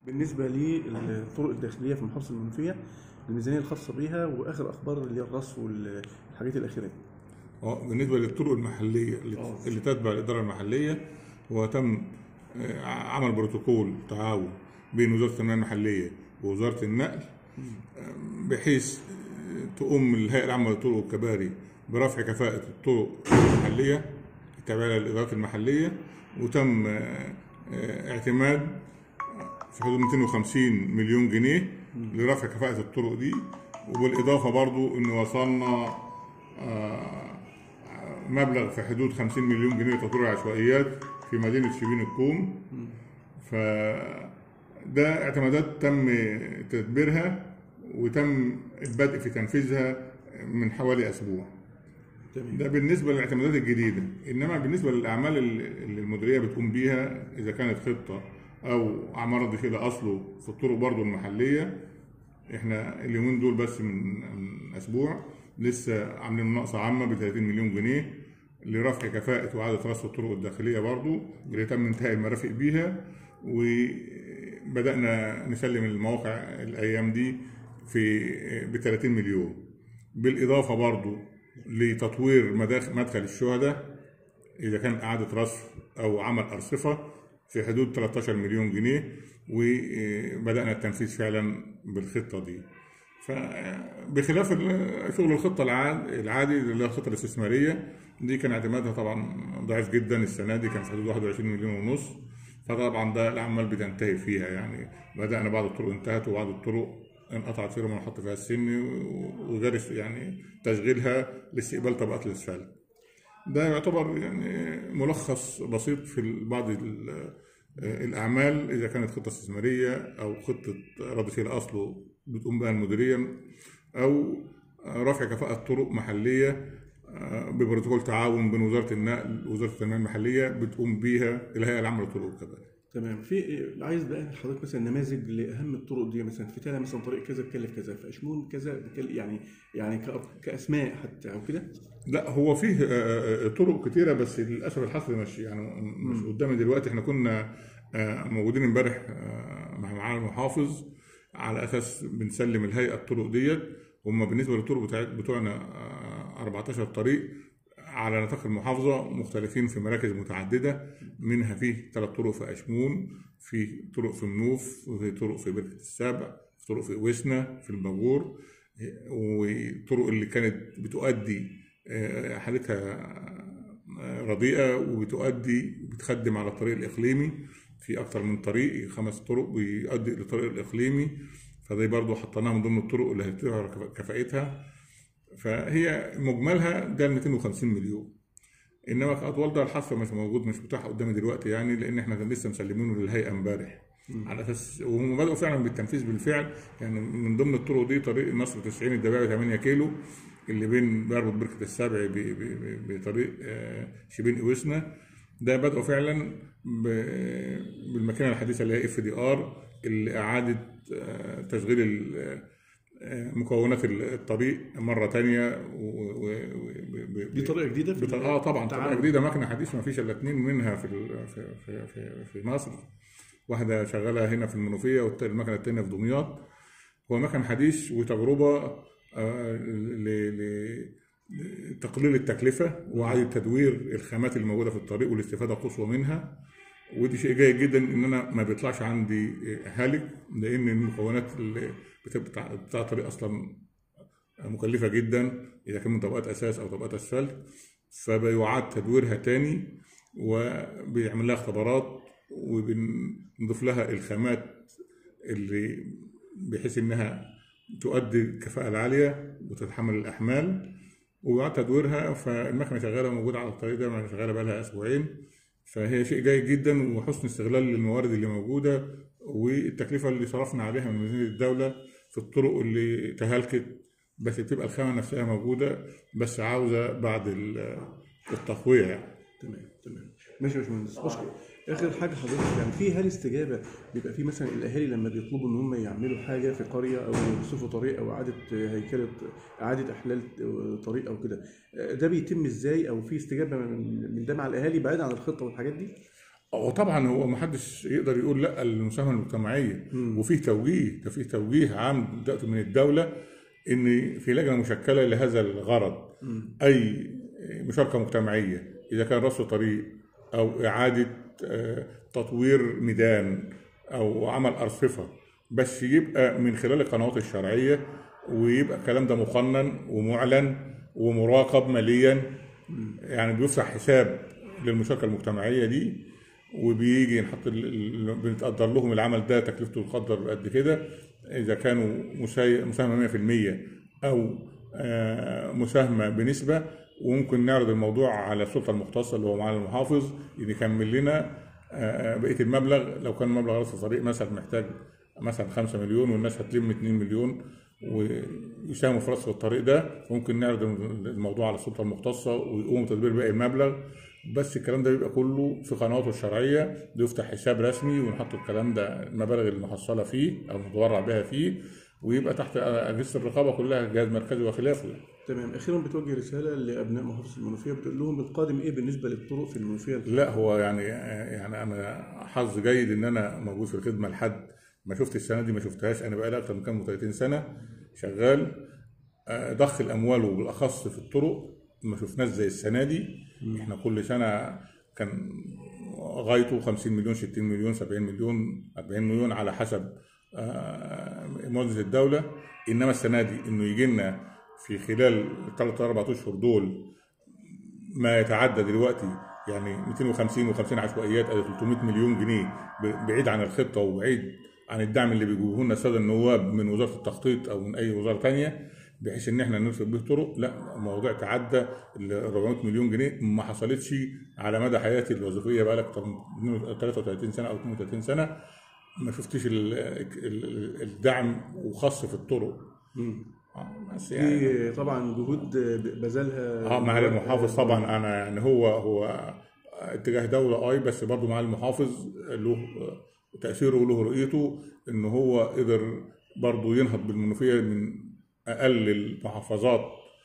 بالنسبه للطرق الداخليه في محافظه المنوفيه الميزانيه الخاصه بيها واخر اخبار اللي هي الرصف والحاجات الاخيره دي. اه بالنسبه للطرق المحليه اللي, آه. اللي تتبع الاداره المحليه هو تم آه، عمل بروتوكول تعاون بين وزاره التنميه المحليه ووزاره النقل آه، بحيث آه، تقوم الهيئه العامه للطرق والكباري برفع كفاءه الطرق المحليه التابعه للادارات المحليه وتم آه، آه، اعتماد في حدود 250 مليون جنيه لرفع كفاءة الطرق دي وبالإضافة برضو إن وصلنا آه، مبلغ في حدود 50 مليون جنيه لتطوير العشوائيات في مدينة شبين الكوم فده اعتمادات تم تدبيرها وتم البدء في تنفيذها من حوالي أسبوع تمام ده بالنسبة للاعتمادات الجديدة إنما بالنسبة للأعمال اللي اللي المديرية بتقوم بيها إذا كانت خطة أو أعمال ضيفية أصله في الطرق برضو المحلية إحنا اليومين دول بس من من أسبوع لسه عاملين مناقصة عامة ب 30 مليون جنيه لرفع كفاءة وإعادة رصف الطرق الداخلية برضو اللي تم انتهاء المرافق بيها وبدأنا نسلم المواقع الأيام دي في ب 30 مليون بالإضافة برضو لتطوير مداخل مدخل الشهداء إذا كان إعادة رصف أو عمل أرصفة في حدود 13 مليون جنيه وبدأنا التنفيذ فعلا بالخطة دي فبخلاف ال- شغل الخطة العاد- العادي اللي هي الخطة الاستثمارية دي كان اعتمادها طبعا ضعيف جدا السنة دي كان في حدود 21 مليون ونص فطبعا ده الأعمال بتنتهي فيها يعني بدأنا بعض الطرق انتهت وبعض الطرق انقطعت فيها ونحط فيها السن و- وغير يعني تشغيلها لاستقبال طبقات الاسفلت ده يعتبر يعني ملخص بسيط في ال- بعض ال- الأعمال إذا كانت خطة استثمارية أو خطة رد شيء أصله بتقوم بها المديرية أو رفع كفاءة طرق محلية آه، ببروتوكول تعاون بين وزارة النقل ووزارة التنمية المحلية بتقوم بيها الهيئة العامة للطرق والكباري. تمام في عايز بقى من حضرتك مثلا نماذج لاهم الطرق دي مثلا في تالا مثلا طريق كذا بكلف كذا في اشمون كذا بكل يعني يعني كأر- كاسماء حتى او كده لا هو فيه آه، آه، طرق كتيرة بس للأسف الحصر مش يعني مش قدامي دلوقتي احنا كنا آه، موجودين امبارح آه، مع معالي المحافظ على أساس بنسلم الهيئة الطرق ديت هم بالنسبة للطرق بتاعت بتوعنا آه، 14 طريق على نطاق المحافظة مختلفين في مراكز متعددة منها فيه ثلاث طرق في أشمون في طرق في منوف وفي طرق في بركة السبع في طرق في وسنة في الباجور وطرق اللي كانت بتؤدي آه، حالتها آه، رديئة وبتؤدي بتخدم على الطريق الإقليمي في أكتر من طريق خمس طرق بيؤدي للطريق الإقليمي فدي برضو حطيناها من ضمن الطرق اللي هتظهر كفاءتها فهي مجملها ده 250 مليون انما كاطوال ده الحصر مش موجود مش متاح قدامي دلوقتي يعني لان احنا كان لسه مسلمينه للهيئه امبارح على اساس وهم بداوا فعلا بالتنفيذ بالفعل يعني من ضمن الطرق دي طريق النصر 90 الدبابه 8 كيلو اللي بين بيربط بركه السبع ب- ب- ب- بطريق آه، شبين اوسنا ده بدأوا فعلا ب- بالماكينه الحديثه اللي هي اف دي ار اللي اعاده آه، تشغيل ال- آه، مكونات الطريق مره تانية و- و- و- دي طريقه جديده في بط- اه طبعا طريقه التعامل. جديده مكنه حديثه ما فيش الا اتنين منها في ال- في في في, في مصر واحده شغاله هنا في المنوفيه والمكنه التانيه في دمياط هو مكن حديث وتجربه آه، ل- ل- لتقليل التكلفه واعاده تدوير الخامات الموجوده في الطريق والاستفاده قصوى منها ودي شيء جيد جدا ان انا ما بيطلعش عندي هالك لان المكونات اللي بت- بتاع بتاع الطريق اصلا مكلفه جدا اذا كان من طبقات اساس او طبقات اسفلت فبيعاد تدويرها تاني وبيعمل لها اختبارات وبنضيف لها الخامات اللي بحيث انها تؤدي الكفاءه العاليه وتتحمل الاحمال وبعد تدويرها فالمكنه شغاله موجوده على الطريق ده شغاله بقى لها اسبوعين فهي شيء جيد جدا وحسن استغلال للموارد اللي موجوده والتكلفه اللي صرفنا عليها من ميزانيه الدوله في الطرق اللي تهلكت بس تبقى الخامه نفسها موجوده بس عاوزه بعد ال- التقويه يعني تمام تمام ماشي يا باشمهندس بشكر اخر حاجه حضرتك يعني في هل استجابه بيبقى في مثلا الاهالي لما بيطلبوا ان هم يعملوا حاجه في قريه او يوصفوا طريق او اعاده هيكله اعاده احلال طريق او كده ده بيتم ازاي او في استجابه من من ده مع الاهالي بعيد عن الخطه والحاجات دي؟ وطبعا هو ما حدش يقدر يقول لا للمساهمه المجتمعيه وفيه توجيه ده فيه توجيه عام دلوقتي من الدوله ان في لجنه مشكله لهذا الغرض اي مشاركه مجتمعيه اذا كان رصف طريق او اعاده آه، تطوير ميدان او عمل ارصفه بس يبقى من خلال القنوات الشرعيه ويبقى الكلام ده مقنن ومعلن ومراقب ماليا يعني بيفتح حساب للمشاركه المجتمعيه دي وبيجي نحط ال- ال- بنتقدر لهم العمل ده تكلفته تقدر قد كده اذا كانوا مساي- مساهمه 100% او آه، مساهمه بنسبه وممكن نعرض الموضوع على السلطه المختصه اللي هو معالي المحافظ يكمل لنا آه، بقيه المبلغ لو كان مبلغ راس الطريق مثلا محتاج مثلا 5 مليون والناس هتلم 2 مليون ويساهموا في رصف الطريق ده ممكن نعرض الموضوع على السلطه المختصه ويقوموا بتدبير باقي المبلغ بس الكلام ده بيبقى كله في قنواته الشرعيه بيفتح حساب رسمي ونحط الكلام ده المبالغ المحصله فيه او المتبرع بها فيه ويبقى تحت اجهزه الرقابه كلها جهاز مركزي وخلافه تمام اخيرا بتوجه رساله لابناء محافظه المنوفيه بتقول لهم القادم ايه بالنسبه للطرق في المنوفيه لا هو يعني يعني انا حظ جيد ان انا موجود في الخدمه لحد ما شفت السنه دي ما شفتهاش انا بقالي اكتر من كام 30 سنه شغال آه، ضخ الاموال وبالاخص في الطرق ما شفناش زي السنه دي احنا كل سنه كان غايته 50 مليون 60 مليون 70 مليون 40 مليون على حسب آه، موازنه الدوله انما السنه دي انه يجي لنا في خلال الثلاث اربع اشهر دول ما يتعدى دلوقتي يعني 250 و50 عشوائيات ادي 300 مليون جنيه ب- بعيد عن الخطه وبعيد عن الدعم اللي بيجيبوه لنا الساده النواب من وزاره التخطيط او من اي وزاره تانية بحيث ان احنا نرفق به طرق لا الموضوع تعدى ال 400 مليون جنيه ما حصلتش على مدى حياتي الوظيفيه بقى لك 33 سنه او 32 سنه ما شفتش ال- ال- الدعم وخاص في الطرق آه، بس يعني في طبعا جهود بذلها اه معالي المحافظ طبعا انا يعني هو هو اتجاه دوله اي بس برضه معالي المحافظ له تاثيره وله رؤيته ان هو قدر برضه ينهض بالمنوفيه من اقل المحافظات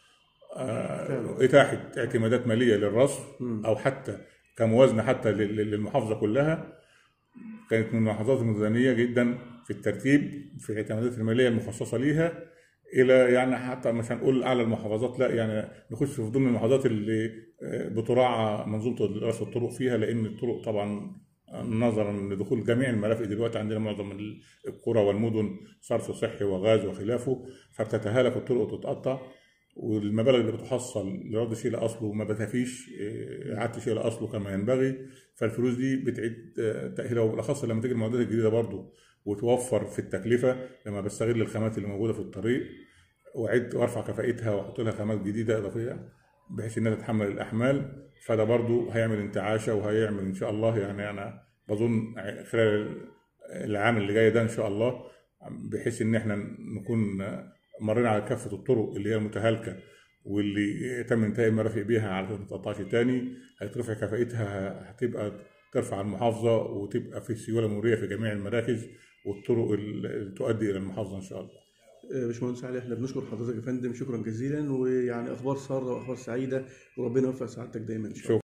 آه، اتاحه اعتمادات ماليه للرصف او حتى كموازنه حتى لل- لل- للمحافظه كلها كانت من المحافظات المتدنيه جدا في الترتيب في الاعتمادات الماليه المخصصه ليها الى يعني حتى مش هنقول اعلى المحافظات لا يعني نخش في ضمن المحافظات اللي آه، بتراعى منظومه رصف الطرق فيها لان الطرق طبعا نظرا لدخول جميع المرافق دلوقتي عندنا معظم القرى والمدن صرف صحي وغاز وخلافه فبتتهالك الطرق وتتقطع والمبالغ اللي بتحصل لرد شيء لاصله ما بتفيش آه، اعاده شيء لاصله كما ينبغي فالفلوس دي بتعيد آه، تاهيلها وبالاخص لما تيجي المعدات الجديده برضه وتوفر في التكلفه لما بستغل الخامات اللي موجوده في الطريق واعد وارفع كفاءتها واحط لها خامات جديده اضافيه بحيث انها تتحمل الاحمال فده برضو هيعمل انتعاشه وهيعمل ان شاء الله يعني انا بظن خلال العام اللي جاي ده ان شاء الله بحيث ان احنا نكون مرينا على كافه الطرق اللي هي المتهالكه واللي تم انتهاء المرافق بيها على ما تقطعش تاني هترفع كفاءتها هتبقى ترفع المحافظه وتبقى في سيوله مروريه في جميع المراكز والطرق اللي تؤدي الى المحافظه ان شاء الله. آه، باشمهندس علي احنا بنشكر حضرتك يا فندم شكرا جزيلا ويعني اخبار ساره واخبار سعيده وربنا يوفق سعادتك دايما ان شاء الله